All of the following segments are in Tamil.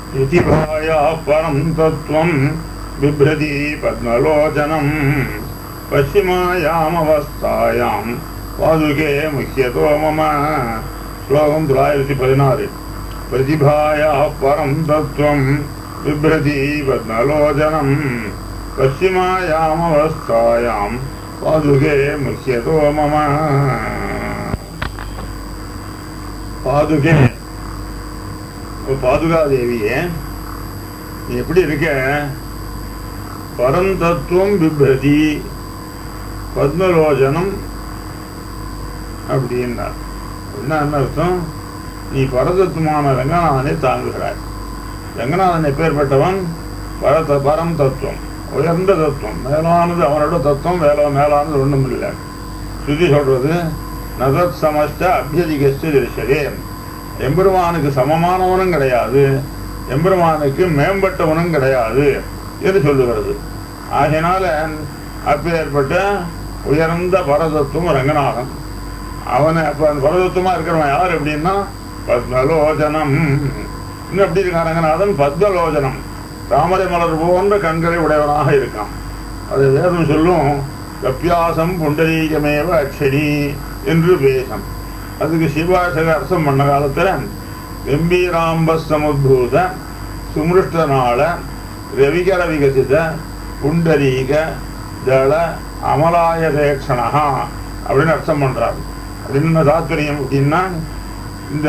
प्रतिभायाः परं तत्त्वं बिभ्रति पद्मलोचनम् पश्चिमायामवस्थायां पादुके मुह्यतो मम श्लोकं தொள்ளாயிரத்தி பதினாறு प्रतिभायाः परं तत्त्वं बिभ्रति पद्मलोचनम् पश्चिमायामवस्थायां पादुके मुह्यतो मम பாதுகே ஒரு பாதுகாதேவியே நீ எப்படி இருக்க பரந்தத்துவம் பிப்ரதி பத்மலோச்சனம் அப்படின்னார் என்ன என்ன அர்த்தம் நீ பரதத்துவமான ரங்கநாதனை தாங்குகிறாய் ரங்கநாதன் எப்பேற்பட்டவன் பரத பரம் தத்துவம் உயர்ந்த தத்துவம் மேலானது அவனோட தத்துவம் வேலை மேலானது ஒன்றும் இல்லை ஸ்ருதி சொல்றது நதத் சமஸ்த அபியதிகஸ்து திருஷரே எம்பெருமானுக்கு சமமானவனும் கிடையாது எம்பெருமானுக்கு மேம்பட்டவனும் கிடையாது என்று சொல்லுகிறது ஆகையினால அப்பேற்பட்ட உயர்ந்த பரதத்துவம் ரங்கநாதன் அவனை அப்ப அந்த பரதத்துவமா இருக்கிறவன் யார் எப்படின்னா பத்மலோச்சனம் இன்னும் எப்படி இருக்கான் ரங்கநாதன் பத்மலோச்சனம் தாமரை மலர் போன்ற கண்களை உடையவனாக இருக்கான் அது வேதம் சொல்லும் கப்பியாசம் புண்டரீகமேவ அக்ஷரி என்று வேதம் அதுக்கு சிவாசக அர்த்தம் பண்ண காலத்துல கம்பீராம்ப சமுத்பூத சுமிருஷ்டனால ரவிகர விகசித புண்டரீக தள அமலாய தேக்ஷணா அப்படின்னு அர்த்தம் பண்றார் அது என்ன தாத்பரியம் அப்படின்னா இந்த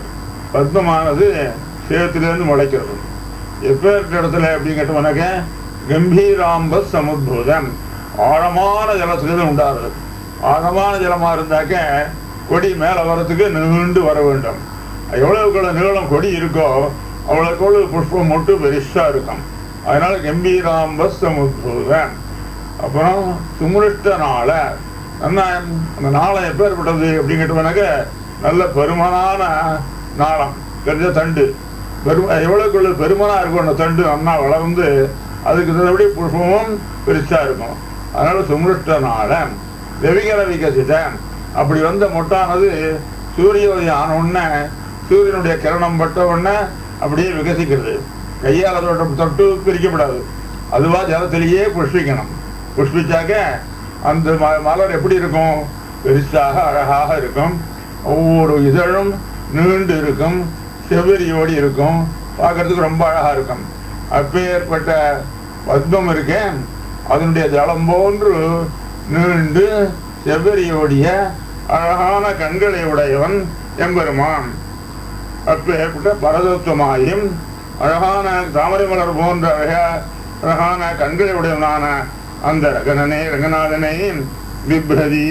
பத்மமானது சேத்திலிருந்து முளைக்கிறது எப்பேற்ற இடத்துல அப்படின்னு கேட்டவனாக்க கம்பீராம்ப சமுத்பூதம் ஆழமான ஜலத்திலிருந்து உண்டாகிறது ஆழமான ஜலமா இருந்தாக்க கொடி மேல வரத்துக்கு நீண்டு வர வேண்டும் எவ்வளவுக்குள்ள நீளம் கொடி இருக்கோ அவ்வளவுக்குள்ள புஷ்பம் மட்டும் பெருசா இருக்கும் அதனால கம்பீராம்ப சமுத்பூதம் அப்புறம் சுமுருஷ்ட நாள என்ன அந்த நாளம் எப்பேற்பட்டது அப்படின்னு கேட்டவனாக்க நல்ல பெருமனான நாளம் தெரிஞ்ச தண்டு பெரும எவ்வளவுக்குள்ள பெருமனா இருக்கும் அந்த தண்டு நல்லா வளர்ந்து அதுக்கு தகுந்தபடி புஷ்பமும் பெருசா இருக்கும் அதனால சுமிருஷ்ட நாள ரவிகர விகசித அப்படி வந்த மொட்டானது சூரிய உதயம் ஆன உடனே சூரியனுடைய கிரணம் பட்ட உடனே அப்படியே விகசிக்கிறது கையால் அதோட தொட்டு பிரிக்கப்படாது அதுவா ஜலத்திலேயே புஷ்பிக்கணும் புஷ்பிச்சாக்க அந்த ம- மலர் எப்படி இருக்கும் பெருசாக அழகாக இருக்கும் ஒவ்வொரு இதழும் நீண்டு இருக்கும் செவ்வரியோடி இருக்கும் பார்க்கறதுக்கு ரொம்ப அழகா இருக்கும் அப்பேற்பட்ட பத்மம் இருக்கேன் அதனுடைய ஜலம் போன்று நீண்டு செவ்வரியோடிய அழகான கண்களை உடையவன் எம்பெருமான் அப்பேற்பட்ட பரதத்துவமாயும் அழகான தாமரை மலர் போன்ற அழக அழகான கண்களை உடையவனான அந்த ரகணனே ரங்கநாதனை விப்ரதி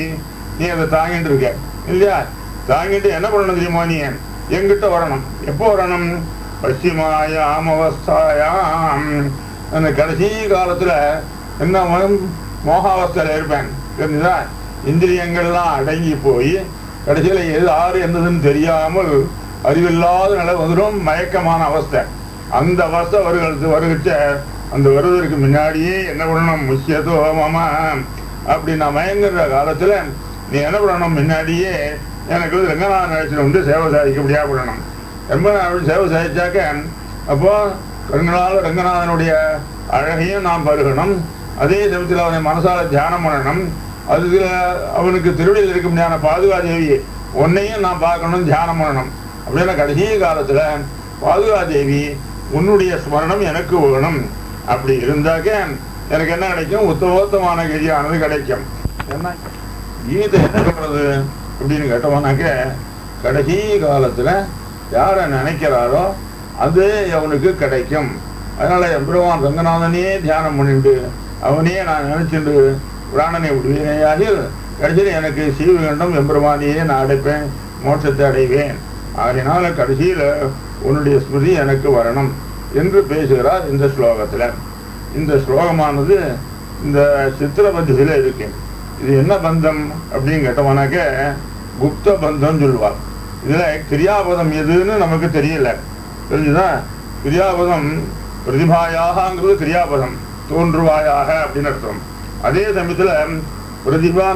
நீ அதை தாங்கிட்டு இருக்க இல்லையா தாங்கிட்டு என்ன பண்ணணும் தெரியுமா நீ எங்கிட்ட வரணும் எப்போ வரணும் பশ্চিமாயாம் அவஸ்தாயாம் அந்த கடைசி காலத்துல என்ன ஆகும்? மோகாவஸ்தையில இருப்பேன் தெரிஞ்சுதா இந்திரியங்கள்லாம் அடங்கி போய் கடைசியில எது ஆறு என்னதுன்னு தெரியாமல் அறிவில்லாத நிலை வந்துடும் மயக்கமான அவஸ்தை அந்த அவஸ்தை வருகிறது வருகிட்ட அந்த வருவதற்கு முன்னாடியே என்ன பண்ணணும் முக்கியத்தோ மாமா அப்படி நான் மயங்குற காலத்துல நீ என்ன பண்ணணும் முன்னாடியே எனக்கு வந்து ரங்கநாதன் அழைச்சிட்டு வந்து சேவை சாதிக்கப்படியா பண்ணணும் ரங்கநாதன் சேவை சாதிச்சாக்க அப்போ ரங்கநாத ரங்கநாதனுடைய அழகையும் நாம் பருகணும் அதே சமயத்தில் அவனை மனசால தியானம் பண்ணணும் அதுல அவனுக்கு திருவடியில் இருக்க முடியாத பாதுகாதேவி உன்னையும் நான் பார்க்கணும் தியானம் பண்ணணும் அப்படின்னா கடைசி காலத்துல பாதுகாதேவி உன்னுடைய ஸ்மரணம் எனக்கு வேணும் அப்படி இருந்தாக்க எனக்கு என்ன கிடைக்கும் உத்தமோத்தமான கதியானது கிடைக்கும் என்ன கீதை என்ன சொல்றது அப்படின்னு கேட்டோம்னாக்க கடைசி காலத்துல யாரை நினைக்கிறாரோ அது அவனுக்கு கிடைக்கும் அதனால எம்பெருமான் ரங்கநாதனே தியானம் பண்ணிட்டு அவனே நான் நினைச்சுட்டு பிராணனை விடுவேனையாகில் கடைசியில் எனக்கு சீவகண்டம் எம்பெருமானையே நான் அடைப்பேன் மோட்சத்தை அடைவேன் அதனால கடைசியில உன்னுடைய ஸ்மிருதி எனக்கு வரணும் என்று பேசுகிறார் இந்த ஸ்லோகத்துல இந்த ஸ்லோகமானது இந்த சித்திரபத்தியில இருக்கு இது என்ன பந்தம் அப்படின்னு கேட்டோம்னாக்க குப்த பந்தம் சொல்லுவார் இதுல கிரியாபதம் எதுன்னு நமக்கு தெரியல தெரிஞ்சுதா கிரியாபதம் பிரதிபாயாகங்கிறது கிரியாபதம் தோன்றுவாயாக அப்படின்னு அர்த்தம் அதே சமயத்துல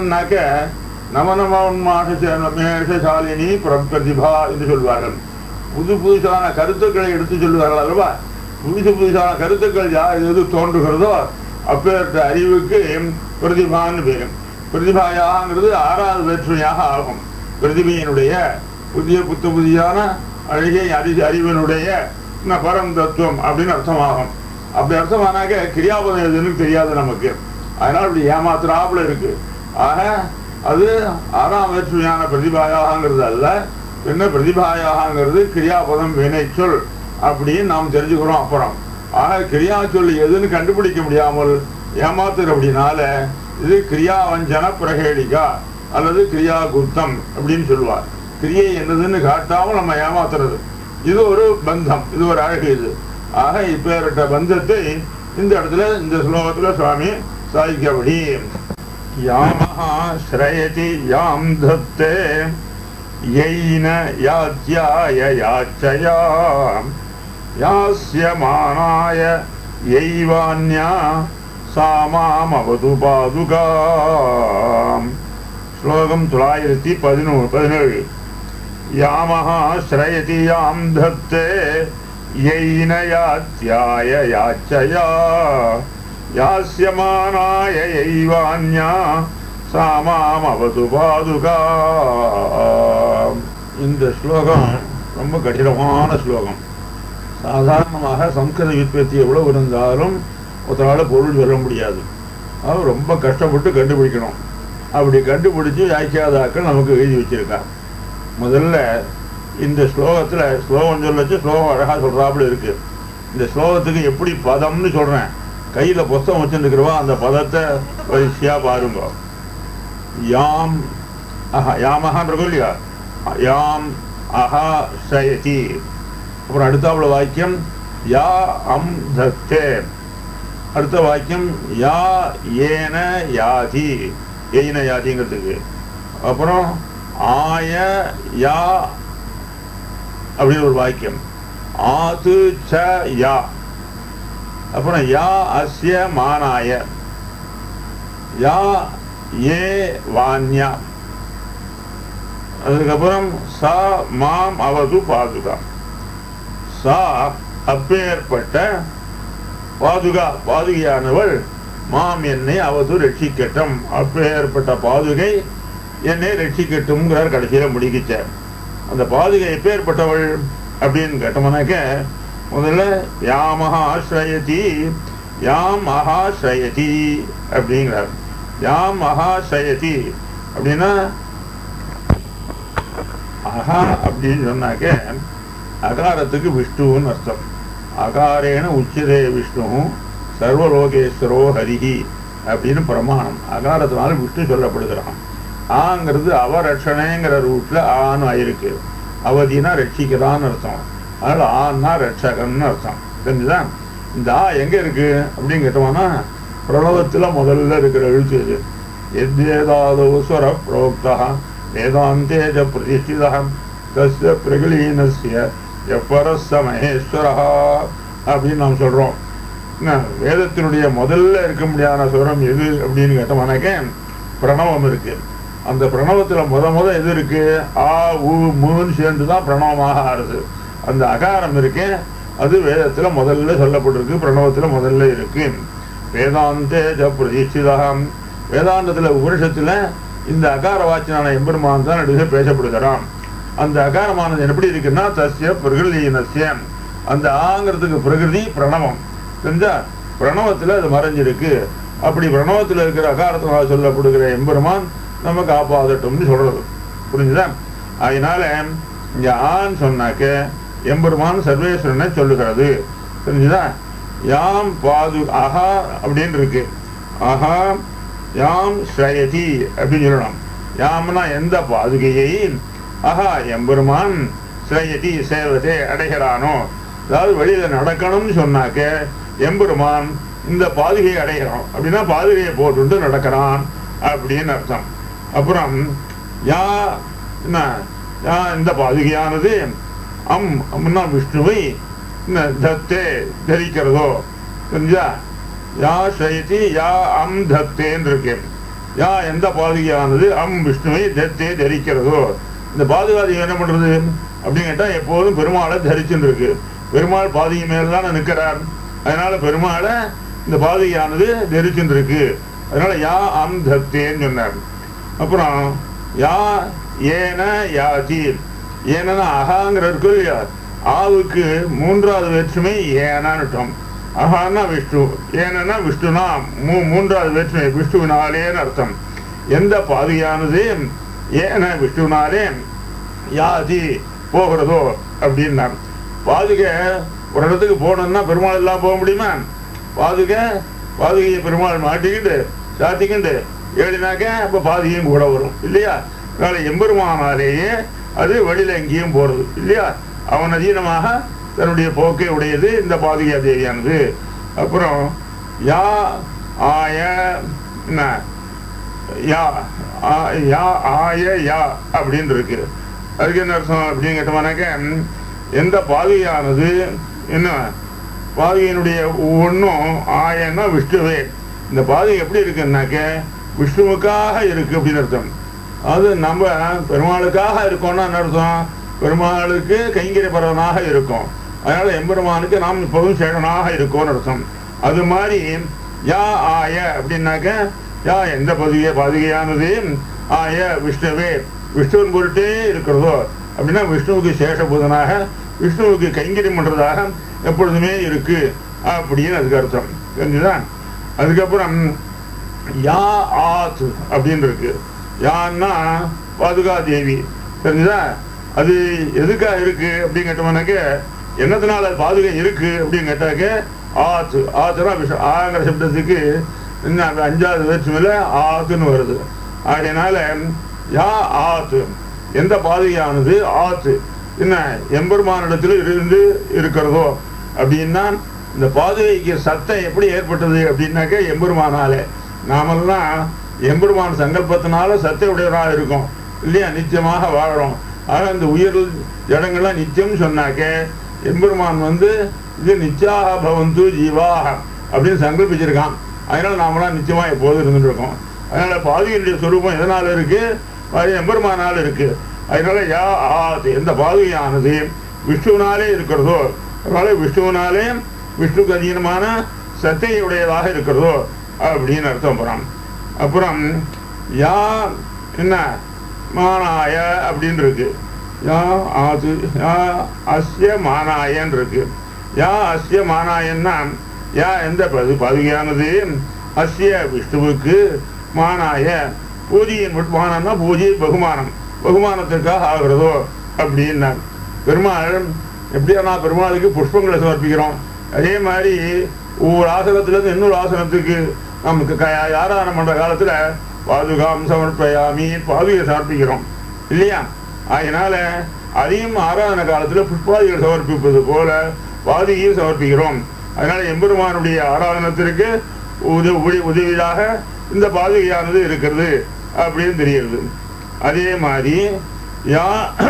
பிரதிபான்னாக்க நவநவன்மாஷாலினி பிரதிபா என்று சொல்வார்கள் புது புதுசான கருத்துக்களை எடுத்து சொல்லுவார்கள் அல்லவா புதுசு புதுசான கருத்துக்கள் யார் எது தோன்றுகிறதோ அப்பேற்ற அறிவுக்கு பிரதிபான்னு பேரு பிரதிபாயாங்கிறது ஆறாவது வேற்றுமையாக ஆகும் பிரதிபையினுடைய புதிய புத்த புதியான அழகிய அறி அறிவினுடைய ந பரம் தத்துவம் அப்படின்னு அர்த்தமாகும் அப்படி அர்த்தமானாக்க கிரியாபதம் எதுன்னு தெரியாது நமக்கு அதனால இப்படி ஏமாத்துறாப்புல இருக்கு ஆக அது ஆறாம் வேற்றுமையான பிரதிபாயாகங்கிறது அல்ல என்ன பிரதிபாயாகங்கிறது கிரியாபதம் வினைச்சொல் அப்படின்னு நாம் தெரிஞ்சுக்கிறோம் அப்புறம் ஆக கிரியா சொல் எதுன்னு கண்டுபிடிக்க முடியாமல் ஏமாத்துறபடினால இது கிரியாவஞ்சன பிரகேடிகா அல்லது கிரியா குப்தம் அப்படின்னு சொல்லுவார் கிரியை என்னதுன்னு காட்டாமல் நம்ம ஏமாத்துறது இது ஒரு பந்தம் இது ஒரு அழகு இது ஆக இப்பேற்பட்ட பந்தத்தை இந்த இடத்துல இந்த ஸ்லோகத்துல சுவாமி சாதிக்கபடி யாமஹா ஸ்ரயதி யாம் தத்தே யைன யாத்யாய யாச்சயா யாஸ்யமானாய யைவான்யா சாமாமவது பாதுகாம் ஸ்லோகம் தொள்ளாயிரத்தி பதினோரு பதினேழு யாமஹா ஸ்ரயதி யாம் தத்தே யைன யாத்யாய யாச்சயா யாஸ்யமானாய யைவான்யா சாமாமவது பாதுகா இந்த ஸ்லோகம் ரொம்ப கடினமான ஸ்லோகம் சாதாரணமாக சம்ஸ்கிருத விற்பத்தி எவ்வளவு இருந்தாலும் ஒருத்தரால் பொருள் சொல்ல முடியாது அது ரொம்ப கஷ்டப்பட்டு கண்டுபிடிக்கணும் அப்படி கண்டுபிடிச்சு வியாக்கியாதாக்கள் நமக்கு எழுதி வச்சிருக்கா முதல்ல இந்த ஸ்லோகத்தில் ஸ்லோகம் சொல்லச்சு ஸ்லோகம் அழகாக சொல்கிறாப்புல இருக்கு இந்த ஸ்லோகத்துக்கு எப்படி பதம்னு சொல்கிறேன் கையில் புஸ்தகம் வச்சுருக்கிறவா அந்த பதத்தை வரிசையாக பாருங்க யாம் அஹா யாமஹான் இருக்கும் இல்லையா யாம் அஹா சயதி அப்புறம் அடுத்தாப்புல வாக்கியம் யா அம் தத்தே அடுத்த வாக்கியம் யா ஏன யாதி ஏன யாதிங்கிறதுக்கு அப்புறம் ஆய யா அப்படின்னு ஒரு வாக்கியம் ஆது ச யா அப்புறம் யா அஸ்ய மானாய யா ஏ வான்யா அதுக்கப்புறம் சா மாம் அவது பாதுகா சா அப்பேற்பட்ட பாதுகா பாதுகையானவள் மாம் என்னை அவது ரட்சிக்கட்டும் அப்பேற்பட்ட பாதுகை என்னை ரட்சிக்கட்டும்ங்கிறார் கடைசியில முடிக்கிச்சார் அந்த பாதுகை எப்பேற்பட்டவள் அப்படின்னு கேட்டோம்னாக்க முதல்ல யாமஹா ஆசிரயதி யாம் அஹாஸ்ரயதி அப்படிங்கிறார் யாம் அஹாஸ்ரயதி அப்படின்னா அகா அப்படின்னு சொன்னாக்க அகாரத்துக்கு விஷ்ணுன்னு அர்த்தம் அகாரேன உச்சிதே விஷ்ணு சர்வலோகேஸ்வரோ ஹரிஹி அப்படின்னு பிரமாணம் அகாரத்தினால விஷ்ணு சொல்லப்படுகிறான் ஆங்கிறது அவரட்சணைங்கிற ரூட்ல ஆன்னு ஆயிருக்கு அவதினா ரட்சிக்கிறான்னு அர்த்தம் அதனால ஆன்னா ரட்சகன்னு அர்த்தம் தெரிஞ்சுதா இந்த ஆ எங்க இருக்கு அப்படின்னு கேட்டோம்னா பிரணவத்துல முதல்ல இருக்கிற எழுத்து இது எத்வேதாதோ ஸ்வர புரோக்தா வேதாந்தேஜ பிரதிஷ்டிதா தஸ்ய பிரகலீனஸ்ய எப்பரச மகேஸ்வரா அப்படின்னு நாம் சொல்றோம் என்ன, வேதத்தினுடைய முதல்ல இருக்க முடியாத சுரம் எது அப்படின்னு கேட்டோம்னாக்க பிரணவம் இருக்கு அந்த பிரணவத்துல முத முத எது இருக்கு ஆ உ மூன்னு சேர்ந்து தான் பிரணவமாக ஆறுது அந்த அகாரம் இருக்கு அது வேதத்துல முதல்ல சொல்லப்பட்டிருக்கு பிரணவத்துல முதல்ல இருக்கு வேதாந்தேஜ பிரதிஷ்டிதம் வேதாந்தத்துல உபனிஷத்துல இந்த அகார வாச்சனான எம்பெருமான் தான் நடுவே பேசப்படுகிறான் அந்த அகாரமானது எப்படி இருக்குன்னா தஸ்ய பிரகிருதியினஸ்ய அந்த ஆங்கிறதுக்கு பிரகிருதி பிரணவம் தெரிஞ்சா பிரணவத்துல அது மறைஞ்சிருக்கு அப்படி பிரணவத்துல இருக்கிற அகாரத்தினால் சொல்லப்படுகிற எம்பெருமான் நம்ம காப்பாதட்டும்னு சொல்றது புரிஞ்சுதா அதனால இங்க ஆன்னு சொன்னாக்க எம்பெருமான் சர்வேஸ்வரனை சொல்லுகிறது தெரிஞ்சுதா யாம் பாது அஹா அப்படின்னு இருக்கு அஹா யாம் ஸ்ரயதி அப்படின்னு சொல்லணும் யாம்னா எந்த பாதுகையை அஹா எம்பெருமான் ஸ்ரயதி சேவதே அடைகிறானோ அதாவது வெளியில நடக்கணும்னு சொன்னாக்க எம்பெருமான் இந்த பாதுகையை அடைகிறான் அப்படின்னா பாதுகையை போட்டுட்டு நடக்கிறான் அப்படின்னு அர்த்தம் அப்புறம் யா என்ன யா இந்த பாதுகையானது அம் அம்னா விஷ்ணுவை என்ன தத்தே தரிக்கிறதோ தெரிஞ்சா யா சயதி யா அம் தத்தேன்னு இருக்கு யா எந்த பாதுகையானது அம் விஷ்ணுவை தத்தே தரிக்கிறதோ இந்த பாதுகாதி என்ன பண்றது அப்படின்னு கேட்டா எப்போதும் பெருமாளை தரிச்சுட்டு இருக்கு பெருமாள் பாதிகை மேல தான் நிற்கிறார் அதனால பெருமாளை இந்த பாதுகையானது தரிச்சுட்டு இருக்கு அதனால யா அம் தத்தேன்னு சொன்னார் அப்புறம் யா ஏன யாதி ஏன்னா அகாங்கிற இருக்கு இல்லையா ஆவுக்கு மூன்றாவது வேற்றுமை ஏனான்னுட்டோம் அகான்னா விஷ்ணு ஏனன்னா விஷ்ணுனா மூ மூன்றாவது வேற்றுமை விஷ்ணுவினாலேன்னு அர்த்தம் எந்த பாதுகையானது ஏன விஷ்ணுனாலே யாதி போகிறதோ அப்படின்னா பாதுகை ஒரு இடத்துக்கு போகணும்னா பெருமாள் எல்லாம் போக முடியுமா பாதுகை பாதுகையை பெருமாள் மாட்டிக்கிட்டு சாத்திக்கிண்டு ஏழினாக்க அப்ப பாதுகையும் கூட வரும் இல்லையா அதனால எம்பெருமானாலேயே அது வெளியில எங்கேயும் போறது இல்லையா அவன் அதீனமாக தன்னுடைய போக்கை உடையது இந்த பாதுகா தேவியானது அப்புறம் யா ஆய என்ன யா ஆ- யா ஆய யா அப்படின்னு இருக்கு அதுக்கு என்ன அர்த்தம் அப்படின்னு கேட்டோம்னாக்க ம், எந்த பாதுகையானது என்ன பாதுகையினுடைய ஒன்றும் ஆயன்னா விஷ்ணுவே இந்த பாதுகை எப்படி இருக்குன்னாக்க விஷ்ணுவுக்காக இருக்கு அப்படின்னு அர்த்தம் அது நம்ம பெருமாளுக்காக இருக்கோம்னா என்ன அர்த்தம் பெருமாளுக்கு கைங்கரியபரவனாக இருக்கும் அதனால எம்பெருமானுக்கு நாம் எப்போதும் சேடனாக இருக்கோம்னு அர்த்தம் அது மாதிரி யா ஆய அப்படின்னாக்க யா எந்த பதுகை பாதுகையானது ஆய விஷ்ணுவே விஷ்ணுவின் பொருட்டே இருக்கிறதோ அப்படின்னா விஷ்ணுவுக்கு சேஷபூதனாக விஷ்ணுவுக்கு கைங்கரியம் பண்றதாக எப்பொழுதுமே இருக்கு அப்படின்னு அதுக்கு அர்த்தம் தெரிஞ்சுதான் அதுக்கப்புறம் யா ஆத் அப்படின்னு இருக்கு யான்னா பாதுகா தேவி தெரிஞ்சுதா அது எதுக்காக இருக்கு அப்படின்னு கேட்டோம்னாக்க என்னத்தினால அது பாதுகை இருக்கு அப்படின்னு கேட்டாக்க ஆத்து ஆத்துனா விஷம் ஆங்கிற சப்தத்துக்கு இன்னும் அந்த அஞ்சாவது வேற்றுமையில ஆத்துன்னு வருது அதனால யா ஆத்து எந்த பாதுகையானது ஆத்து என்ன எம்பெருமானிடத்தில் இருந்து இருக்கிறதோ அப்படின்னா இந்த பாதுகைக்கு சத்தம் எப்படி ஏற்பட்டது அப்படின்னாக்க எம்பெருமானாலே நாமெல்லாம் எம்பெருமான் சங்கல்பத்தினால சத்தை உடையவராக இருக்கும் இல்லையா நித்தியமாக வாழறோம் ஆக இந்த உயிர் ஜடங்கள்லாம் நித்தியம் சொன்னாக்க எம்பெருமான் வந்து இது நித்யாக பவந்து ஜீவாக அப்படின்னு சங்கல்பிச்சிருக்கான் அதனால நாமெல்லாம் நிச்சயமா எப்போதும் இருந்துட்டு இருக்கோம் அதனால பாதுகையினுடைய சொரூபம் எதனால இருக்கு அது எம்பெருமானால இருக்கு அதனால யா ஆத் எந்த பாதுகையானது விஷ்ணுவினாலே இருக்கிறதோ அதனால விஷ்ணுவினாலே விஷ்ணுக்கு அதீனமான சத்தையுடையதாக இருக்கிறதோ அப்படின்னு அர்த்தம் போறான் அப்புறம் யா என்ன மானாய அப்படின்னு இருக்கு யா ஆது யா அஸ்ய மானாயன் இருக்கு யா அஸ்ய மானாயன்னா யா எந்த பது பதுகையானது அஸ்ய விஷ்ணுவுக்கு மானாய பூஜையின் விட்டு- மானம்னா பூஜை பகுமானம் பகுமானத்திற்காக ஆகிறதோ அப்படின்னார் பெருமாள் எப்படியானா பெருமாளுக்கு புஷ்பங்களை சமர்ப்பிக்கிறோம் அதே மாதிரி ஒவ்வொரு ஆசனத்திலிருந்து இன்னொரு ஆசனத்துக்கு நமக்கு க- ஆராதனை பண்ற காலத்துல பாதுகாம் சமர்ப்பயாமி பாதுகை சமர்ப்பிக்கிறோம் இல்லையா அதனால அதையும் ஆராதனை காலத்துல புஷ்பாதிகள் சமர்ப்பிப்பது போல பாதுகையும் சமர்ப்பிக்கிறோம் அதனால எம்பெருமானுடைய ஆராதனத்திற்கு உத- உதவி உதவியாக இந்த பாதுகையானது இருக்கிறது அப்படின்னு தெரியுது அதே மாதிரி யா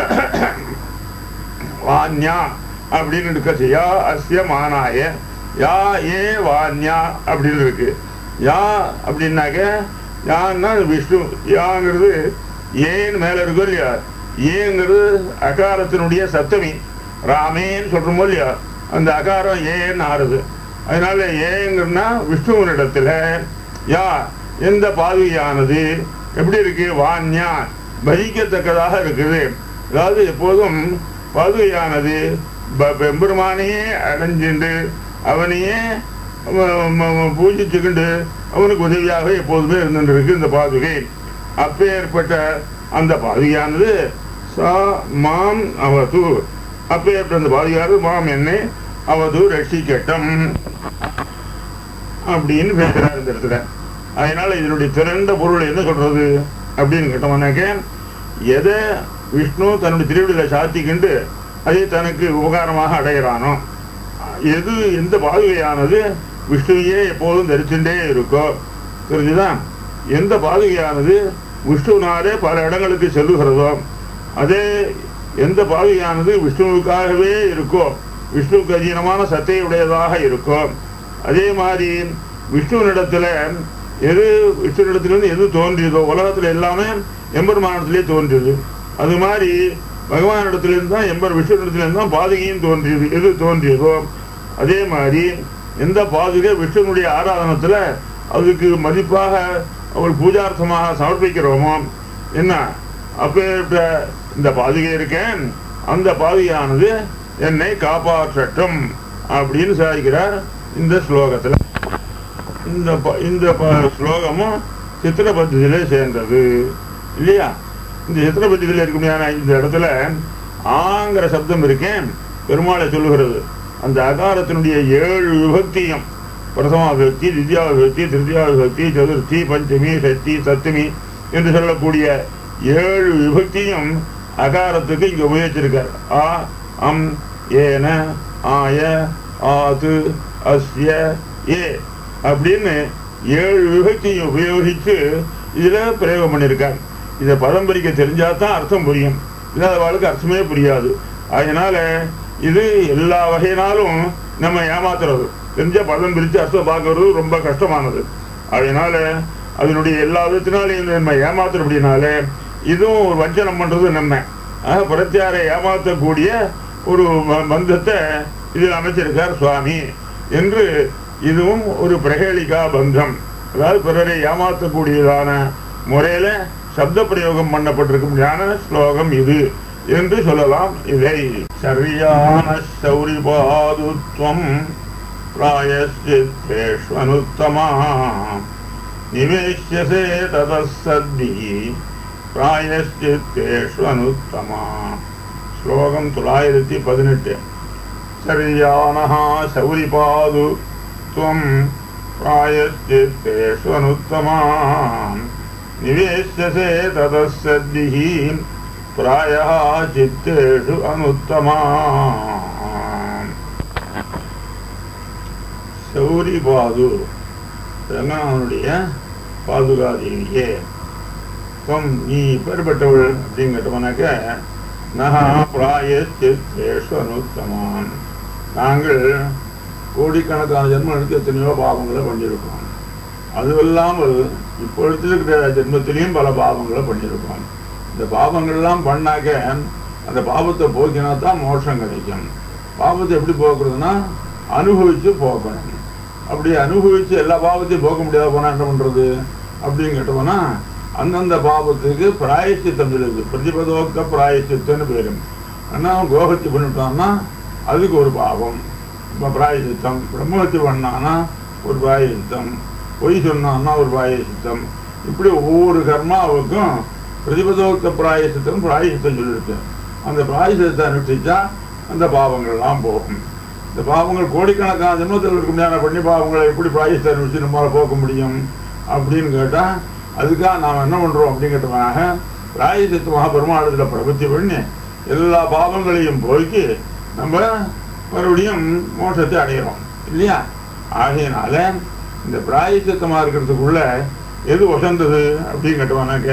வான்யா அப்படின்னு இருக்கு யா அஸ்ய மானாய யா ஏ வான்யா அப்படின்னு இருக்கு யா அப்படின்னாக்க யான்னா விஷ்ணு யாங்கிறது ஏன்னு மேல இருக்கும் இல்லையா ஏங்கிறது அகாரத்தினுடைய சப்தமி ராமேன்னு சொல்றோமோ இல்லையா அந்த அகாரம் ஏன்னு ஆறுது அதனால ஏங்கிறனா விஷ்ணுவனிடத்துல யா எந்த பாதுகையானது எப்படி இருக்கு வான்யா பஜிக்கத்தக்கதாக இருக்குது அதாவது எப்போதும் பாதுகையானது ப- பெம்பெருமானையே அடைஞ்சுண்டு அவனையே ம- ம- ம- பூஜிச்சுக்கிண்டு அவனுக்கு உதவியாக எப்போதுமே இருந்துட்டு இருக்கு இந்த பாதுகை அப்பேற்பட்ட அந்த பாதுகையானது சா மாம் அவது அப்பேற்பட்ட அந்த பாதுகையானது மாம் என்னை அவது ரட்சிக்கட்டும் அப்படின்னு பேசுறாரு இந்த இடத்துல அதனால இதனுடைய திரண்ட பொருள் என்ன சொல்றது அப்படின்னு கேட்டோம்னாக்க எதை விஷ்ணு தன்னுடைய திருவிழில சாத்திக்கிண்டு அதை தனக்கு உபகாரமாக அடைகிறானோ எது எந்த பாதுகையானது விஷ்ணுவையே எப்போதும் தரிச்சுட்டே இருக்கோ தெரிஞ்சுதான் எந்த பாதுகையானது விஷ்ணுவினாலே பல இடங்களுக்கு செல்லுகிறதோ அதே எந்த பாதுகையானது விஷ்ணுவுக்காகவே இருக்கோ விஷ்ணுவுக்கு அதீனமான சத்தையுடையதாக இருக்கோ அதே மாதிரி விஷ்ணுவனிடத்துல எது விஷ்ணுவிடத்திலிருந்து எது தோன்றியதோ உலகத்துல எல்லாமே எம்பெருமானத்திலே தோன்றியது அது மாதிரி பகவானிடத்திலிருந்து தான் எம்பர் விஷ்ணுடத்திலிருந்து தான் பாதுகையும் தோன்றியது எது தோன்றியதோ அதே மாதிரி எந்த பாதுகை விஷ்ணுனுடைய ஆராதனத்துல அதுக்கு மதிப்பாக அவள் பூஜார்த்தமாக சமர்ப்பிக்கிறோமோ என்ன அப்பேற்பட்ட இந்த பாதுகை இருக்கேன் அந்த பாதுகையானது என்னை காப்பாற்றட்டும் அப்படின்னு சாதிக்கிறார் இந்த ஸ்லோகத்துல இந்த ப- இந்த ப- ஸ்லோகமும் சித்திரபத்தியிலே சேர்ந்தது இல்லையா இந்த சித்திரபத்தியில் இருக்க முடியாத இந்த இடத்துல ஆங்கிற சப்தம் இருக்கேன் பெருமாளை சொல்லுகிறது அந்த அகாரத்தினுடைய ஏழு விபக்தியும் பிரதமா விபக்தி தித்யா விபக்தி திருத்தியா விபக்தி சதுர்த்தி பஞ்சமி சஷ்டி சப்தமி என்று சொல்லக்கூடிய ஏழு விபக்தியும் அகாரத்துக்கு இங்க உபயோகிச்சிருக்கார் ஆ அம் ஏன ஆய ஆது அஸ்ய ஏ அப்படின்னு ஏழு விபக்தியை உபயோகித்து இதுல பிரயோகம் பண்ணியிருக்கார் இதை பதம் பிரிக்க தெரிஞ்சா தான் அர்த்தம் புரியும் இல்லாதவாளுக்கு அர்த்தமே புரியாது அதனால இது எல்லா வகையினாலும் நம்ம ஏமாத்துறது தெரிஞ்ச பதம் பிரித்து அர்த்தம் பார்க்கறது ரொம்ப கஷ்டமானது அதனால அதனுடைய எல்லா விதத்தினாலையும் நம்ம ஏமாத்துறபடினால இதுவும் ஒரு வஞ்சனம் பண்றது நம்ம ஆக பிரத்யாரை ஏமாற்றக்கூடிய ஒரு ப- பந்தத்தை இதில் அமைச்சிருக்கார் சுவாமி என்று இதுவும் ஒரு பிரகேளிகா பந்தம் அதாவது பிறரை ஏமாற்றக்கூடியதான முறையில சப்த பிரயோகம் பண்ணப்பட்டிருக்கும் ஞான ஸ்லோகம் இது என்று சொல்லலாம் இதை சரியான சௌரிபாதுத்வம் பிராயஸ்சித்தேஷ்வனுத்தமா நிவேஷ்யசே ததசத்தி பிராயஸ்சித்தேஷ்வனுத்தமா ஸ்லோகம் தொள்ளாயிரத்தி பதினெட்டு சரியானः சௌரிபாது त्वम् प्रायश्चित्तेष्वनुत्तमा निवेश्यसे ततः सद्भिः प्रायः चित्तेषु अनुत्तमा சௌரி பாது ரங்கநாதனுடைய பாதுகாதேவியே துவம் நீ பெறப்பட்டவள் அப்படின்னு கேட்டவனாக்க நகா பிராயச்சித்தேஷு அனுத்தமான் நாங்கள் கோடிக்கணக்கான ஜென்மம் எடுத்து எத்தனையோ பாவங்களை பண்ணியிருக்கோம் அதுவல்லாமல் இப்பொழுது இருக்கிற ஜென்மத்திலையும் பல பாவங்களை பண்ணியிருக்கோம் இந்த பாவங்கள்லாம் பண்ணாக்க அந்த பாவத்தை போக்கினா தான் மோட்சம் கிடைக்கும் பாவத்தை எப்படி போக்குறதுன்னா அனுபவிச்சு போக்கணும் அப்படி அனுபவிச்சு எல்லா பாவத்தையும் போக்க முடியாத போனா என்ன பண்றது அப்படின்னு கேட்டோம்னா அந்தந்த பாவத்துக்கு பிராயச்சித்தம் சொல்லுது பிரதிபதோக்க பிராயச்சித்தம்னு பேரும் ஆனா கோகத்தி பண்ணிட்டான்னா அதுக்கு ஒரு பாவம் இப்ப பிராயசித்தம் பிரம்மஹத்தி பண்ணானா ஒரு பிராயசித்தம் பொய் சொன்னான்னா ஒரு பிராயசித்தம் இப்படி ஒவ்வொரு கர்மாவுக்கும் பிரதிபதோக்த பிராயசித்தம் பிராயசித்தம் சொல்லியிருக்கு அந்த பிராயசித்தத்தை அனுஷ்டிச்சா அந்த பாவங்கள்லாம் போகும் இந்த பாவங்கள் கோடிக்கணக்கான ஜென்மத்தில் இருக்க முடியாத பண்ணி பாவங்களை எப்படி பிராயசித்தை அனுஷ்டிச்சு நம்மளால போக்க முடியும் அப்படின்னு கேட்டா அதுக்காக நாம் என்ன பண்றோம் அப்படிங்கிறதுக்காக பிராயசித்தமாக பெருமாளத்தில் பிரபத்தி பண்ணி எல்லா பாவங்களையும் போக்கி நம்ம மறுபடியும் மோட்சத்தை அடையிறோம் இல்லையா ஆகையினால இந்த பிராயசித்தமா இருக்கிறதுக்குள்ள எது வசந்தது அப்படின்னு கேட்டவனாக்க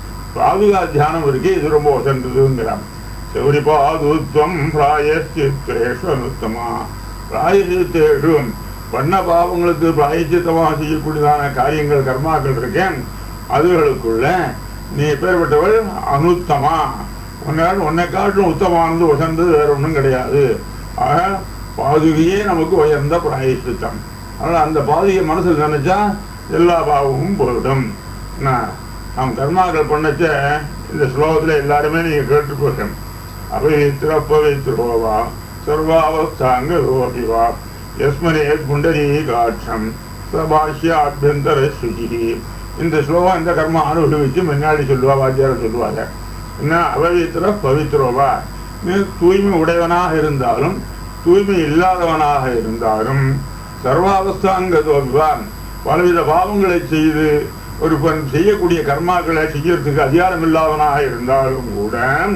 பாதுகா தியானம் இருக்கு இது ரொம்ப வசந்ததுங்கிறான் செவரி பாதுத்வம் பிராயசித்தேஷு அனுத்தமா பிராயசித்தேஷு பண்ண பாவங்களுக்கு பிராயசித்தமாக செய்யக்கூடியதான காரியங்கள் கர்மாக்கள் இருக்கேன் அதுகளுக்குள்ள நீ பேர்பட்டவள் அனுத்தமா உன்னால் உன்னை காட்டும் உத்தமானது உசந்தது வேற ஒன்றும் கிடையாது ஆக பாதுகையே நமக்கு உயர்ந்த பிராயசித்தம் அதனால் அந்த பாதுகை மனசில் நினைச்சா எல்லா பாவமும் போயிடும் என்ன, நாம் கர்மாக்கள் பண்ணச்ச இந்த ஸ்லோகத்தில் எல்லாருமே நீங்க கேட்டுருப்பீங்க அபவித்திர பவித்ரோவா சர்வாவஸ்தாங்க ரோபிவா யஸ்மரே புண்டரீ காட்சம் சபாஷ்யாபியந்தர சுஜி இந்த ஸ்லோகம் இந்த கர்மா அனுபவிச்சு முன்னாடி சொல்லுவா வாத்தியார் சொல்லுவாங்க என்ன அபவித்திர பவித்ரோவா நீ தூய்மை உடையவனாக இருந்தாலும் தூய்மை இல்லாதவனாக இருந்தாலும் சர்வாவஸ்தாங்கதோபிவான் பலவித பாவங்களை செய்து ஒரு பெண் செய்யக்கூடிய கர்மாக்களை செய்யறதுக்கு அதிகாரம் இல்லாதவனாக இருந்தாலும் கூட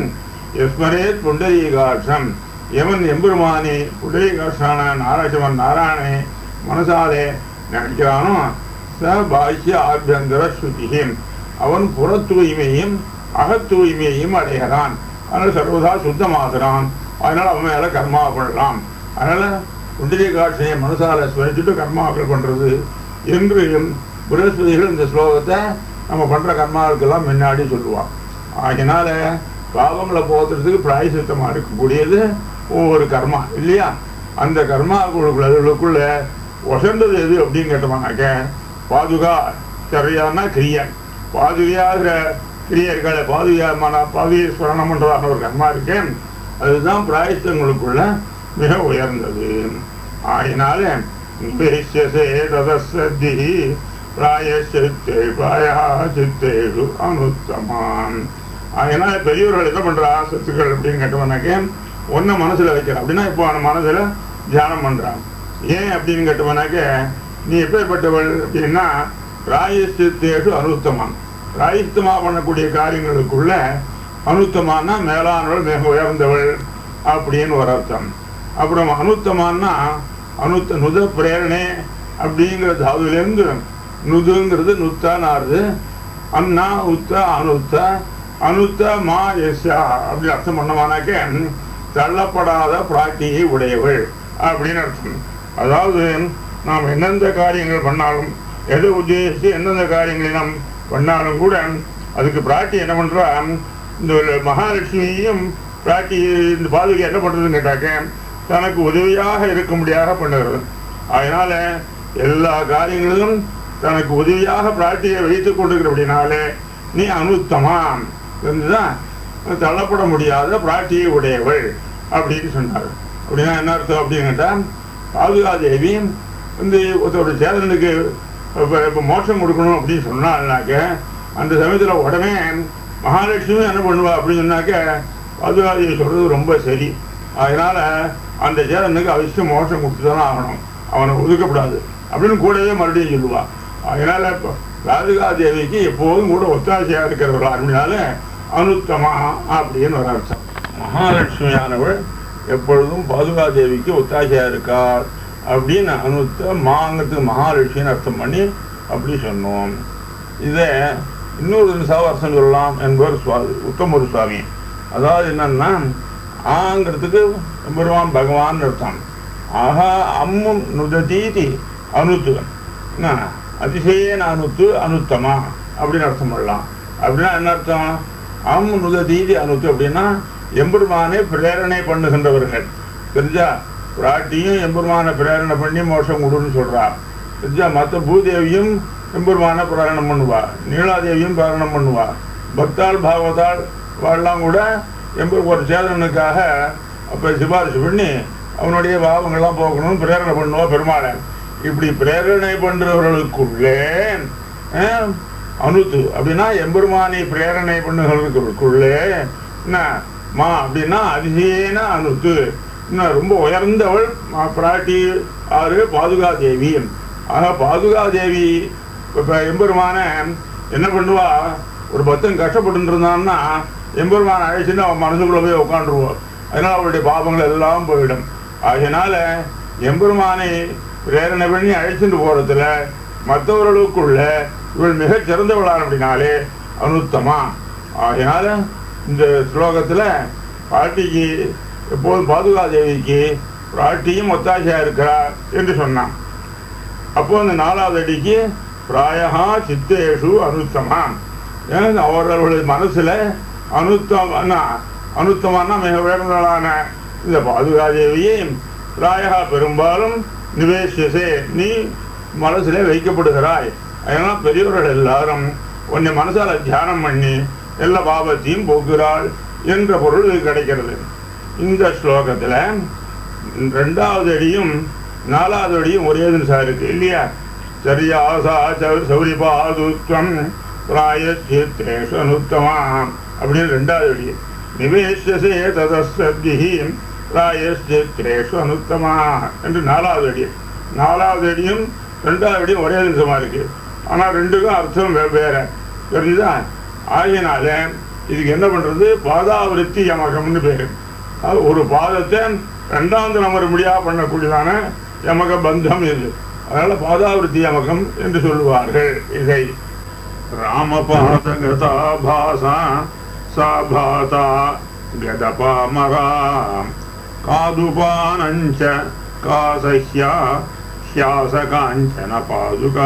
எஸ்மரே புண்டரீகாட்சம் எவன் எம்பெருமானே புண்டரீகாட்சான நாராசிவன் நாராயணே மனசாலே நினைக்கிறானோ ச பாஷ்ய ஆபியந்தர சுத்தியும் அவன் புற தூய்மையும் அகத் தூய்மையையும் அடைகிறான் அதனால சர்வதா சுத்தமாகிறான் அதனால அவன் மேல கர்மா பண்ணலாம் அதனால புண்டரிய காட்சியை மனசால ஸ்மரிச்சுட்டு கர்மாக்கள் பண்றது என்று பிரகஸ்பதிகள் இந்த ஸ்லோகத்தை நம்ம பண்ற கர்மாவுக்கெல்லாம் முன்னாடி சொல்லுவான் ஆகினால பாவங்களை போத்துறதுக்கு பிராயசித்தமா இருக்கக்கூடியது ஒவ்வொரு கர்மா இல்லையா அந்த கர்மாக்குள்ள உசந்தது எது அப்படின்னு கேட்டோம்னாக்க பாதுகா சரியான கிரியன் பாதுகையாகிற கிரியர்களை பாதுகாமான பாதுகை ஸ்மரணம் பண்றதான ஒரு கர்மா இருக்கேன் அதுதான் பிராயசித்தங்களுக்குள்ள மிக உயர்ந்தது ஆயினால நிவேசியசே ததசத்தி பிராயசித்தே பிராயா சித்தேஷு அனுத்தமான் அதனால பெரியவர்கள் என்ன பண்றா சொத்துக்கள் அப்படின்னு கேட்டவனாக்க ஒன்ன மனசுல வைக்கிறான் அப்படின்னா இப்போ அவன் மனசுல தியானம் பண்றான் ஏன் அப்படின்னு கேட்டவனாக்க நீ எப்பேற்பட்டவள் அப்படின்னா பிராயசித்தேஷு அனுத்தமான் பிராயசித்தமா பண்ணக்கூடிய காரியங்களுக்குள்ள அனுத்தமானா மேலானவள் மிக உயர்ந்தவள் அப்படின்னு ஒரு அர்த்தம் அப்புறம் அனுத்தமானா அனுத்த நுத பிரேரணை அப்படிங்கிற தாதுலேருந்து நுதுங்கிறது நுத்தானாருது அண்ணா உத்த அனுத்த அனுத்த மா எஸ்யா அப்படி அர்த்தம் பண்ணமானாக்க தள்ளப்படாத பிராட்டியை உடையவள் அப்படின்னு அர்த்தம் அதாவது நாம் எந்தெந்த காரியங்கள் பண்ணாலும் எதை உத்தேசித்து எந்தெந்த காரியங்களை நாம் பண்ணாலும் கூட அதுக்கு பிராட்டி என்ன பண்றா இந்த ஒரு மகாலட்சுமியையும் பிராட்டி இந்த பாதுகை என்ன பண்றதுன்னு கேட்டாக்க தனக்கு உதவியாக இருக்கும்படியாக பண்ணுகிறது அதனால எல்லா காரியங்களிலும் தனக்கு உதவியாக பிராட்டியை வைத்துக் கொண்டிருக்கிறபடினாலே நீ அனுத்தமா இருந்துதான் தள்ளப்பட முடியாத பிராட்டியை உடையவள் அப்படின்னு சொன்னார் அப்படின்னா என்ன அர்த்தம் அப்படின்னு கேட்டா பாதுகாதேவி வந்து ஒருத்தருடைய சேதனுக்கு இப்ப இப்ப மோட்சம் கொடுக்கணும் அப்படின்னு சொன்னாள்னாக்க அந்த சமயத்துல உடனே மகாலட்சுமி என்ன பண்ணுவா அப்படின்னு சொன்னாக்க பாதுகாதேவி சொல்றது ரொம்ப சரி அதனால அந்த சேதனுக்கு அவசியம் மோட்சம் கொடுத்து தானே ஆகணும் அவனை ஒதுக்கப்படாது அப்படின்னு கூடவே மறுபடியும் சொல்லுவா அதனால இப்போ ராதிகா தேவிக்கு எப்போதும் கூட ஒத்தாசையா இருக்கிறவர்களா அப்படின்னால அனுத்தமா அப்படின்னு ஒரு அர்த்தம் மகாலட்சுமியானவள் எப்பொழுதும் பாதுகா தேவிக்கு ஒத்தாசையா இருக்காள் அப்படின்னு அனுத்த மாங்கிறதுக்கு மகாலட்சுமின்னு அர்த்தம் பண்ணி அப்படி சொன்னோம் இதை இன்னொரு சாவாசம் சொல்லலாம் என்பவர் சுவாமி உத்தமரு சுவாமி அதாவது என்னன்னா ஆங்கிறதுக்கு பெருமான் பகவான் அர்த்தம் ஆஹா அம்மும் நுததீதி அனுத்து என்ன அதிசயேன அனுத்து அனுத்தமா அப்படின்னு அர்த்தம் பண்ணலாம் அப்படின்னா என்ன அர்த்தம் அம் நுததீதி அனுத்து அப்படின்னா எம்பெருமானை பிரேரணை பண்ணுகின்றவர்கள் தெரிஞ்சா பிராட்டியும் எம்பெருமானை பிரேரணை பண்ணி மோஷம் கொடுன்னு சொல்றா தெரிஞ்சா மற்ற பூதேவியும் எம்பெருமானை பிரேரணம் பண்ணுவா நீலாதேவியும் பிரேரணம் பண்ணுவா பக்தாள் பாகவதாள் வாழலாம் கூட எம்பெரு ஒரு சேதனுக்காக அப்ப சிபாரிசு பண்ணி அவனுடைய பாவங்கள்லாம் போக்கணும்னு பிரேரணை பண்ணுவா பெருமாளை இப்படி பிரேரணை பண்றவர்களுக்குள்ளே அஹ், அனுத்து அப்படின்னா எம்பெருமானை பிரேரணை பண்ணுகிறவர்களுக்குள்ளே என்ன மா அப்படின்னா அதிசயேன அனுத்து இன்னும் ரொம்ப உயர்ந்தவள் மா பிராட்டி ஆறு பாதுகா தேவி ஆக பாதுகா தேவி இப்ப எம்பெருமான என்ன பண்ணுவா ஒரு பக்தன் கஷ்டப்பட்டு இருந்தான்னா எம்பெருமான அழைச்சுன்னு அவன் மனசுக்குள்ள போய் உட்காந்துருவோம் அதனால அவருடைய பாவங்கள் எல்லாம் போயிடும் அதனால எம்பெருமானை பிரேரணை பண்ணி அழைச்சிட்டு போறதுல மற்றவர்களுக்குள்ள இவள் மிகச் சிறந்தவளார் அப்படின்னாலே அனுத்தமா ஆகையினால இந்த ஸ்லோகத்துல பாட்டிக்கு எப்போதும் பாதுகா தேவிக்கு பிராட்டியும் ஒத்தாசையா இருக்கிறார் என்று சொன்னான் அப்போ அந்த நாலாவது அடிக்கு பிராயகா சித்தேஷு அனுத்தமா ஏன் அவர்களுடைய மனசுல அனுத்தம் அனுத்தமான மிக உயர்ந்தவளான இந்த பாதுகாதேவியை பிராயகா பெரும்பாலும் நிவேசியசே நீ மனசுல வைக்கப்படுகிறாய் அதனால பெரியவர்கள் எல்லாரும் உன்னை மனசால தியானம் பண்ணி எல்லா பாவத்தையும் போக்குகிறாள் என்ற பொருள் இது கிடைக்கிறது இந்த ஸ்லோகத்துல ரெண்டாவது அடியும் நாலாவது அடியும் ஒரே தினசா இருக்கு இல்லையா சரியாசா சௌரிபாதுத்வம் பிராயத்தேஷு அனுத்தமா அப்படின்னு ரெண்டாவது அடி நிவேசசே ததஸ்திஹி பிராயத்தேஷு அனுத்தமா என்று நாலாவது அடி நாலாவது அடியும் ரெண்டாவது அடியும் ஒரே தினசமா இருக்கு ஆனா ரெண்டுக்கும் அர்த்தம் வெவ்வேறு தெரிஞ்சுதா ஆகையினால இதுக்கு என்ன பண்றது பாதாவிருத்தி யமகம்னு பேரு அது ஒரு பாதத்தை ரெண்டாம் தினம் வரும்படியா பண்ணக்கூடியதான யமக பந்தம் இது அதனால பாதாவிருத்தி யமகம் என்று சொல்லுவார்கள் இதை ராமபாதகதா பாசா சா பாதா கதபாமரா காதுபானஞ்ச காசஹ்யா ஹியாச காஞ்சன பாதுகா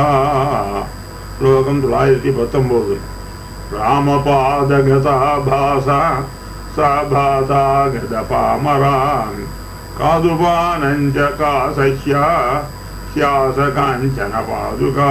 ஸ்லோகம் தொள்ளாயிரத்தி பத்தொன்பது ராமபாதகதா பாசா சாபாதாகத பாமரான் காதுபானஞ்ச காசஹ்யா சியாச காஞ்சன பாதுகா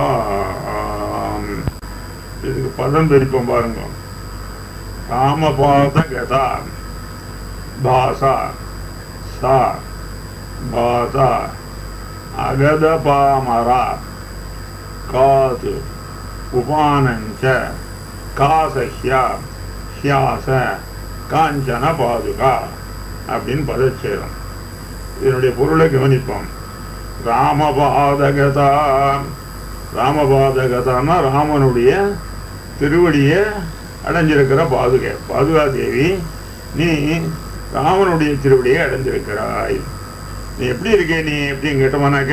இதுக்கு பதம் பிரிப்போம் பாருங்க காமபாத கதா பாசா சா பாசா அகத பாமரா காது உபானஞ்ச காசஹ்யா ஹியாச காஞ்சன பாதுகா அப்படின்னு பதச்சேதம் இதனுடைய பொருளை கவனிப்போம் ராமபாதகதா ராமபாதகதான்னா ராமனுடைய திருவடியை அடைஞ்சிருக்கிற பாதுகை பாதுகா தேவி நீ ராமனுடைய திருவடியை அடைஞ்சிருக்கிறாய் நீ எப்படி இருக்கே நீ எப்படின்னு கேட்டோம்னாக்க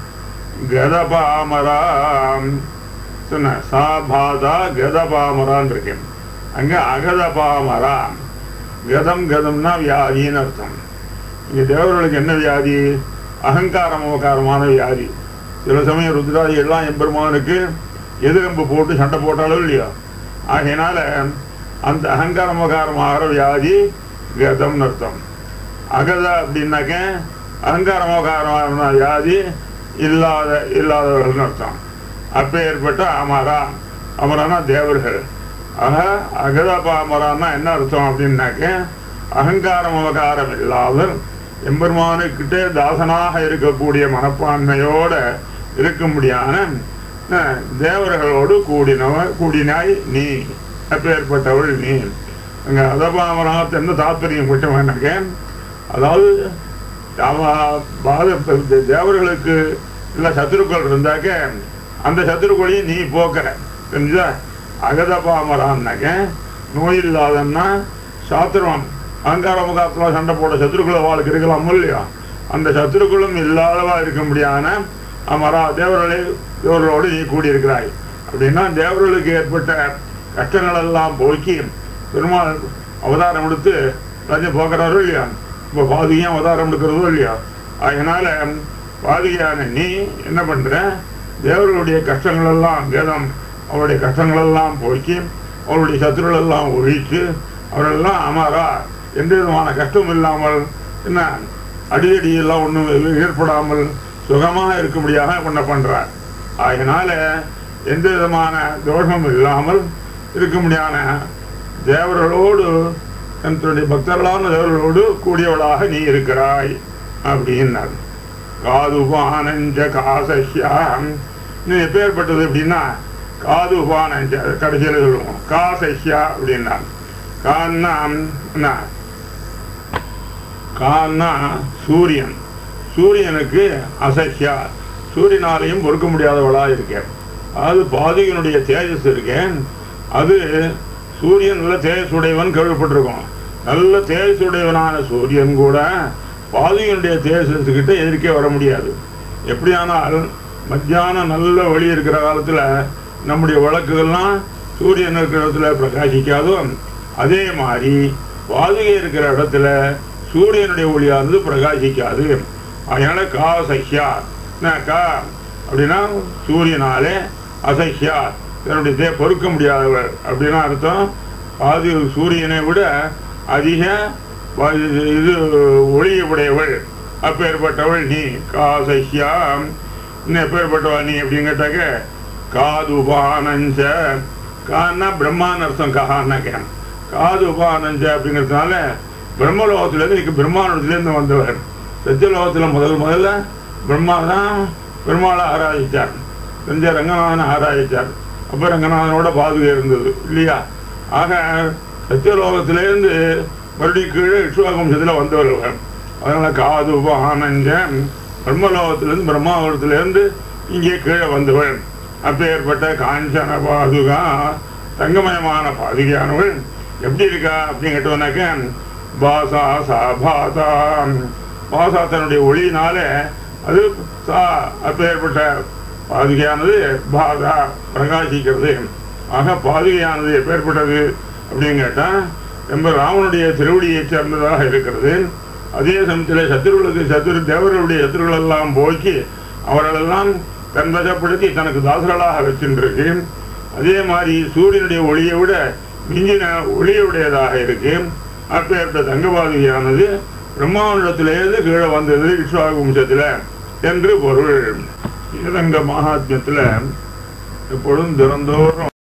கதபாமராம் சொன்ன சா பாதா கதபாமரான் இருக்கேன் அங்க அகதபாமரா கதம் கதம்னா வியாதின்னு அர்த்தம் இங்க தேவர்களுக்கு என்ன வியாதி அகங்காரம் உபகாரமான வியாதி சில சமயம் ருத்ராதி எல்லாம் எம்பெருமானுக்கு எதிரம்பு போட்டு சண்டை போட்டாலும் இல்லையா ஆகையினால அந்த அகங்காரம் உபகாரமாகிற வியாதி கதம்னு அர்த்தம் அகத அப்படின்னாக்க அகங்காரம் உபகாரமான வியாதி இல்லாத இல்லாதவர்கள்னு அர்த்தம் அப்ப ஏற்பட்ட அமரா அமரானா தேவர்கள் ஆக அகதபாமரான்னா என்ன அர்த்தம் அப்படின்னாக்க அகங்காரம் அவகாரம் இல்லாமல் எம்பெருமானுக்கிட்ட தாசனாக இருக்கக்கூடிய மனப்பான்மையோட இருக்கும்படியான அஹ், தேவர்களோடு கூடினவ கூடினாய் நீ அப்பேற்பட்டவள் நீ அங்க அதபாமராத்து என்ன தாத்பரியம் விட்டவனாக்க அதாவது அவ- பாத- தேவர்களுக்கு இல்ல சத்துருக்கள் இருந்தாக்க அந்த சத்துருக்களையும் நீ போக்குற தெரிஞ்சா அகதபாமரான்னாக்க நோய் இல்லாதன்னா சாத்திரம் அகங்கார முகாத்துல சண்டை போட சத்துருக்கள் வாழ்க்கை இருக்கலாம் இல்லையா அந்த சத்துருக்களும் இல்லாதவா இருக்க முடியாத அமரா தேவர்களே தேவர்களோடு நீ கூடியிருக்கிறாய் அப்படின்னா தேவர்களுக்கு ஏற்பட்ட கஷ்டங்கள் எல்லாம் போக்கி பெருமாள் அவதாரம் எடுத்து எல்லாத்தையும் போக்குறாரோ இல்லையா இப்போ பாதுகையும் அவதாரம் எடுக்கிறதோ இல்லையா அதனால பாதுகையான நீ என்ன பண்ற தேவர்களுடைய கஷ்டங்கள் எல்லாம் வேதம் அவருடைய கஷ்டங்கள் எல்லாம் போக்கி அவருடைய சத்துருகள் எல்லாம் ஒழித்து அவரெல்லாம் அமரா எந்த விதமான கஷ்டம் இல்லாமல் என்ன அடிதடி எல்லாம் ஒன்றும் ஏற்படாமல் சுகமாக இருக்கும்படியாக பண்ண பண்றார் அதனால எந்த விதமான தோஷமும் இல்லாமல் இருக்கும்படியான தேவர்களோடு தன்னுடைய பக்தர்களான தேவர்களோடு கூடியவளாக நீ இருக்கிறாய் அப்படின்னார் காதுபானஞ்ச காசஹ்யாம் நீ எப்பேற்பட்டது அப்படின்னா காதுபானஞ்ச கடைசியில் சொல்லுவோம் காசஹ்யா அப்படின்னா கான்னா என்ன கான்னா சூரியன் சூரியனுக்கு அசஹ்யா சூரியனாலையும் பொறுக்க முடியாதவளா இருக்கேன் அதாவது பாதிகனுடைய தேஜஸ் இருக்கேன் அது சூரியன் நல்ல தேஜஸ் உடையவன் கேள்விப்பட்டிருக்கோம் நல்ல தேஜஸ் உடையவனான சூரியன் கூட பாதிகனுடைய தேஜஸ் கிட்ட எதிர்க்கே வர முடியாது எப்படியானால் மத்தியானம் நல்ல ஒளி இருக்கிற காலத்துல நம்முடைய விளக்குகள்லாம் சூரியன் இருக்கிற இடத்துல பிரகாசிக்காதோ அதே மாதிரி பாதுகை இருக்கிற இடத்துல சூரியனுடைய ஒளியானது பிரகாசிக்காது அதனால கா சஹ்யா என்ன கா அப்படின்னா சூரியனாலே அசஹ்யா தன்னுடைய தே பொறுக்க முடியாதவர் அப்படின்னா அர்த்தம் பாது சூரியனை விட அதிக வ- இது ஒளியை உடையவள் அப்பேற்பட்டவள் நீ காசஹ்யா இன்னும் எப்பேற்பட்டவள் நீ அப்படின்னு கேட்டாக்க காது உபானஞ்ச கான்னா பிரம்மான்னு அர்த்தம் கஹான்னாக்க காது உபானஞ்ச அப்படிங்கிறதுனால பிரம்மலோகத்திலேருந்து இன்னைக்கு பிரம்மாண்டத்திலேருந்து வந்தவர் சத்தியலோகத்துல முதல் முதல்ல பிரம்மா தான் பெருமாளை ஆராதிச்சார் செஞ்ச ரங்கநாதனை ஆராதிச்சார் அப்ப ரங்கநாதனோட பாதுகை இருந்தது இல்லையா ஆக சத்தியலோகத்திலேருந்து மறுபடியும் கீழே விஸ்வாகம்சத்தில் வந்தவர் அவர். அதனால காது உபானஞ்சம் பிரம்மலோகத்திலிருந்து பிரம்மாவரத்திலிருந்து இங்கே கீழே வந்தவள் அப்பேற்பட்ட காஞ்சன பாதுகா தங்கமயமான பாதுகையானவள் எப்படி இருக்கா அப்படின்னு கேட்டோம்னாக்க பாசா சா பாசா பாசா தன்னுடைய ஒளியினால அது சா அப்பேற்பட்ட பாதுகையானது பாதா பிரகாசிக்கிறது ஆக பாதுகையானது எப்பேற்பட்டது அப்படின்னு கேட்டா ரொம்ப ராமனுடைய திருவடியை சேர்ந்ததாக இருக்கிறது அதே சமயத்தில் சத்துருவுக்கு சத்துரு தேவர்களுடைய சத்துருகள் எல்லாம் போக்கி அவர்களெல்லாம் தன் வசப்படுத்தி தனக்கு தாசர்களாக வச்சிருக்கு அதே மாதிரி சூரியனுடைய ஒளியை விட மிஞ்சின ஒளியுடையதாக இருக்கு அப்பேற்பட்ட தங்கபாதுகையானது பிரம்மாவிடத்திலேயே கீழே வந்தது இஷ்வாகு வம்சத்துல என்று பொருள் ஸ்ரீரங்க மகாத்மியத்துல எப்பொழுதும் திறந்தோறும்